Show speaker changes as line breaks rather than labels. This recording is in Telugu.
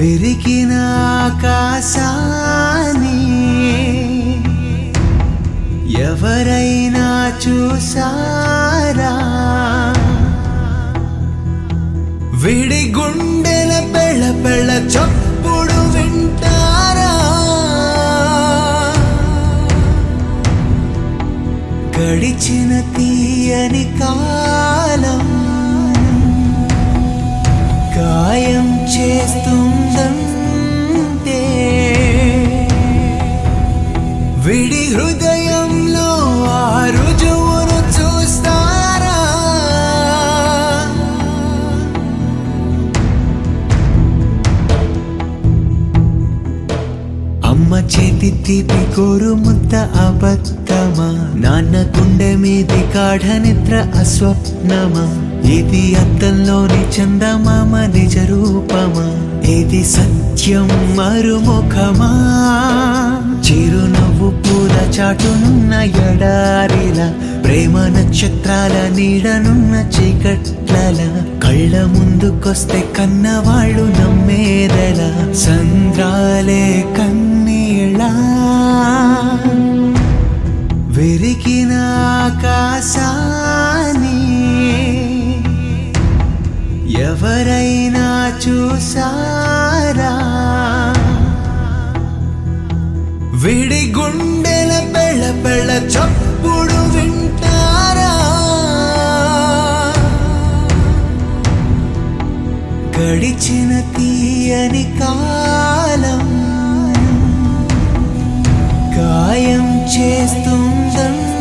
విరిగిన ఆకాశాన్ని ఎవరైనా చూసారా విడి గుండెల పెళ్ళ పెళ్ళ చప్పుడు వింటారా గడిచిన తీయని కాలం గాయం చేస్తుందంటే విడి హృదయంలో ఆ రుజువును చూస్తారా అమ్మ చేతి తీపి కోరు ముద్ద అబద్ధమా నాన్న గుండె మీది గాఢ నిద్ర అస్వప్నమా ఇది అద్దంలోని చందమామ నిజ రూపమా ఇది సత్యం మరుముఖమా చిరునవ్వు పూల చాటునున్న ఎడారిలా ప్రేమ నక్షత్రాల నీడనున్న చీకట్లల కళ్ళ ముందుకొస్తే కన్నవాళ్ళు నమ్మేదెల సంద్రాలే కన్నీళ్ళ విరిగిన ఆకాశాన్ని ఎవరైనా చూసారా విడి గుండెల పెళ్ళ పెళ్ళ చప్పుడు వింటారా గడిచిన తీయని కాలం గాయం చేస్తుందంటే